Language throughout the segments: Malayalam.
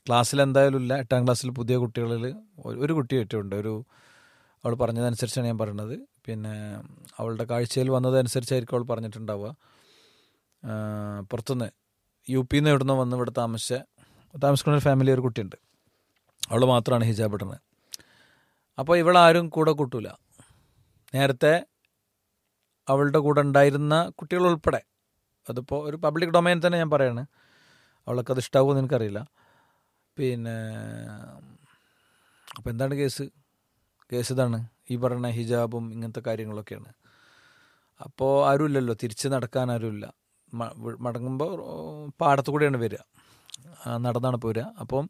ക്ലാസ്സിൽ എന്തായാലും ഇല്ല എട്ടാം ക്ലാസ്സിൽ പുതിയ കുട്ടികളിൽ ഒരു- ഒരു കുട്ടി ഏറ്റവും ഒരു അവൾ പറഞ്ഞതനുസരിച്ചാണ് ഞാൻ പറയുന്നത് പിന്നെ അവളുടെ കാഴ്ചയിൽ വന്നതനുസരിച്ചായിരിക്കും അവൾ പറഞ്ഞിട്ടുണ്ടാവുക ആ, പുറത്തുനിന്ന് യു പിന്ന് എവിടുന്നോ വന്ന് ഇവിടെ താമസിച്ച താമസിക്കുന്ന ഒരു ഫാമിലി ഒരു കുട്ടിയുണ്ട് അവൾ മാത്രമാണ് ഹിജാബ് ഇടുന്നത് അപ്പോൾ ഇവളാരും കൂടെ കൂട്ടൂല നേരത്തെ അവളുടെ കൂടെ ഉണ്ടായിരുന്ന കുട്ടികൾ ഉൾപ്പെടെ അതിപ്പോൾ ഒരു പബ്ലിക് ഡൊമൈൻ തന്നെ ഞാൻ പറയാണ് അവൾക്ക് അത് ഇഷ്ടാവുമെന്ന് എനിക്കറിയില്ല പിന്നെ അപ്പോൾ എന്താണ് കേസ് കേസ് ഇതാണ് ഈ പറയുന്ന ഹിജാബും ഇങ്ങനത്തെ കാര്യങ്ങളൊക്കെയാണ് അപ്പോൾ ആരുമില്ലല്ലോ തിരിച്ച് നടക്കാൻ ആരുമില്ല മ- വി- മടങ്ങുമ്പോൾ പാടത്തു കൂടെയാണ് വരിക ആ, നടന്നാണ് പോരുക അപ്പം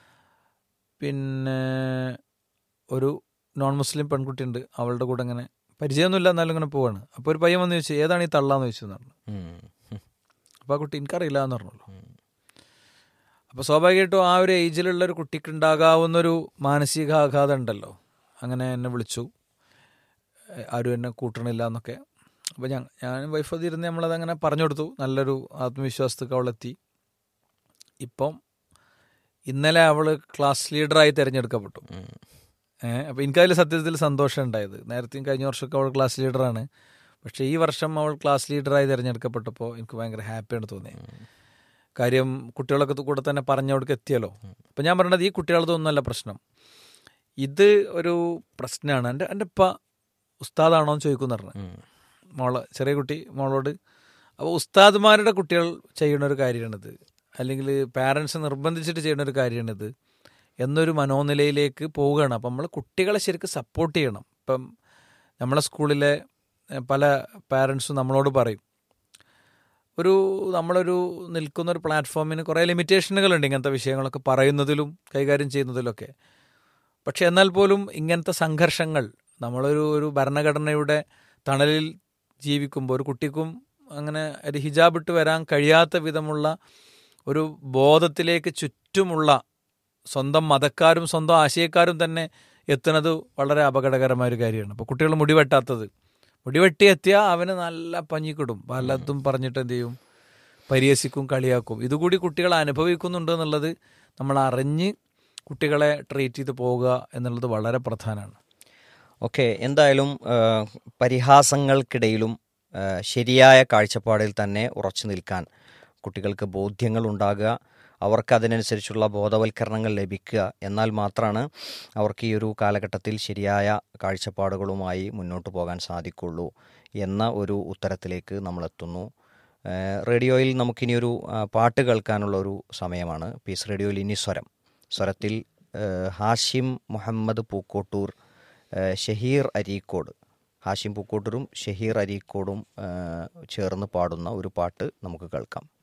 പിന്നെ ഒരു നോൺ മുസ്ലിം പെൺകുട്ടിയുണ്ട് അവളുടെ കൂടെ ഇങ്ങനെ പരിചയമൊന്നുമില്ല എന്നാലും ഇങ്ങനെ പോവാണ് അപ്പോൾ ഒരു പയ്യൻ വന്ന് ചോദിച്ചു ഏതാണ് ഈ തള്ളാന്ന് ചോദിച്ചു എന്ന് പറഞ്ഞു ഉം. അപ്പോൾ ആ കുട്ടി എനിക്കറിയില്ല എന്ന് പറഞ്ഞല്ലോ അപ്പോൾ സ്വാഭാവികമായിട്ടും ആ ഒരു ഏജിലുള്ള ഒരു കുട്ടിക്ക് ഉണ്ടാകാവുന്നൊരു മാനസികാഘാതം ഉണ്ടല്ലോ അങ്ങനെ എന്നെ വിളിച്ചു എ- ആരും എന്നെ കൂട്ടണില്ല എന്നൊക്കെ അപ്പോൾ ഞാൻ ഞാൻ വൈഫ് അതിരുന്ന് നമ്മളത് അങ്ങനെ പറഞ്ഞു കൊടുത്തു നല്ലൊരു ആത്മവിശ്വാസത്തേക്ക് അവളെത്തി ഇപ്പം ഇന്നലെ അവൾ ക്ലാസ് ലീഡറായി തിരഞ്ഞെടുക്കപ്പെട്ടു ഉം. ഏഹ് അപ്പോൾ എനിക്കതിൽ സത്യത്തിൽ സന്തോഷം ഉണ്ടായത് നേരത്തെയും കഴിഞ്ഞ വർഷമൊക്കെ അവൾ ക്ലാസ് ലീഡറാണ് പക്ഷേ ഈ വർഷം അവൾ ക്ലാസ് ലീഡറായി തിരഞ്ഞെടുക്കപ്പെട്ടപ്പോൾ എനിക്ക് ഭയങ്കര ഹാപ്പിയാണ് തോന്നിയത് കാര്യം കുട്ടികളൊക്കെ കൂടെ തന്നെ പറഞ്ഞവിടേക്ക് എത്തിയല്ലോ അപ്പം ഞാൻ പറഞ്ഞത് ഈ കുട്ടികളതൊന്നുമല്ല പ്രശ്നം ഇത് ഒരു പ്രശ്നമാണ് എൻ്റെ എൻ്റെ ഉപ്പ ഉസ്താദാണോ എന്ന് ചോദിക്കുമെന്ന് പറഞ്ഞു ഉം. മോള് ചെറിയ കുട്ടി മോളോട് അപ്പോൾ ഉസ്താദ്മാരുടെ കുട്ടികൾ ചെയ്യുന്ന ഒരു കാര്യമാണിത് അല്ലെങ്കിൽ പാരൻസ് നിർബന്ധിച്ചിട്ട് ചെയ്യുന്ന ഒരു കാര്യമാണിത് എന്നൊരു മനോനിലയിലേക്ക് പോവുകയാണ് അപ്പം നമ്മൾ കുട്ടികളെ ശരിക്കും സപ്പോർട്ട് ചെയ്യണം ഇപ്പം നമ്മളെ സ്കൂളിലെ എഹ്, പല പാരൻസും നമ്മളോട് പറയും ഒരു നമ്മളൊരു നിൽക്കുന്ന ഒരു പ്ലാറ്റ്ഫോമിന് കുറേ ലിമിറ്റേഷനുകളുണ്ട് ഇങ്ങനത്തെ വിഷയങ്ങളൊക്കെ പറയുന്നതിലും കൈകാര്യം ചെയ്യുന്നതിലൊക്കെ പക്ഷെ എന്നാൽ പോലും ഇങ്ങനത്തെ സംഘർഷങ്ങൾ നമ്മളൊരു ഒരു ഭരണഘടനയുടെ തണലിൽ ജീവിക്കുമ്പോൾ ഒരു കുട്ടിക്കും അങ്ങനെ ഒരു ഹിജാബ് ഇട്ട് വരാൻ കഴിയാത്ത വിധമുള്ള ഒരു ബോധത്തിലേക്ക് ചുറ്റുമുള്ള സ്വന്തം മതക്കാരും സ്വന്തം ആശയക്കാരും തന്നെ എത്തുന്നത് വളരെ അപകടകരമായ ഒരു കാര്യമാണ് അപ്പോൾ കുട്ടികൾ മുടി വെട്ടാത്തത് മുടി വെട്ടി എത്തിയാൽ അവന് നല്ല പഞ്ഞിക്കിടും പലതും പറഞ്ഞിട്ട് എന്ത് ചെയ്യും പരിഹസിക്കും കളിയാക്കും ഇതുകൂടി കുട്ടികൾ അനുഭവിക്കുന്നുണ്ട് എന്നുള്ളത് നമ്മൾ അറിഞ്ഞ് കുട്ടികളെ ട്രീറ്റ് ചെയ്ത് പോവുക എന്നുള്ളത് വളരെ പ്രധാനമാണ് ഓക്കെ എന്തായാലും ആ, പരിഹാസങ്ങൾക്കിടയിലും ആ, ശരിയായ കാഴ്ചപ്പാടിൽ തന്നെ ഉറച്ചു നിൽക്കാൻ കുട്ടികൾക്ക് ബോധ്യങ്ങൾ ഉണ്ടാകുക അവർക്ക് അതിനനുസരിച്ചുള്ള ബോധവൽക്കരണങ്ങൾ ലഭിക്കുക എന്നാൽ മാത്രമാണ് അവർക്ക് ഈ ഒരു കാലഘട്ടത്തിൽ ശരിയായ കാഴ്ചപ്പാടുകളുമായി മുന്നോട്ട് പോകാൻ സാധിക്കുള്ളൂ എന്ന ഒരു ഉത്തരത്തിലേക്ക് നമ്മൾ എത്തുന്നു ഏഹ് റേഡിയോയിൽ നമുക്കിനിയൊരു ആ, പാട്ട് കേൾക്കാനുള്ള ഒരു സമയമാണ് പീസ് റേഡിയോയിൽ ഇനി സ്വരം സ്വരത്തിൽ ഏഹ് ഹാഷിം മുഹമ്മദ് പൂക്കോട്ടൂർ ഏഹ് ഷഹീർ അരീക്കോട് ഹാഷിം പൂക്കോട്ടൂരും ഷഹീർ അരീക്കോടും ഏഹ് ചേർന്ന് പാടുന്ന ഒരു പാട്ട് നമുക്ക് കേൾക്കാം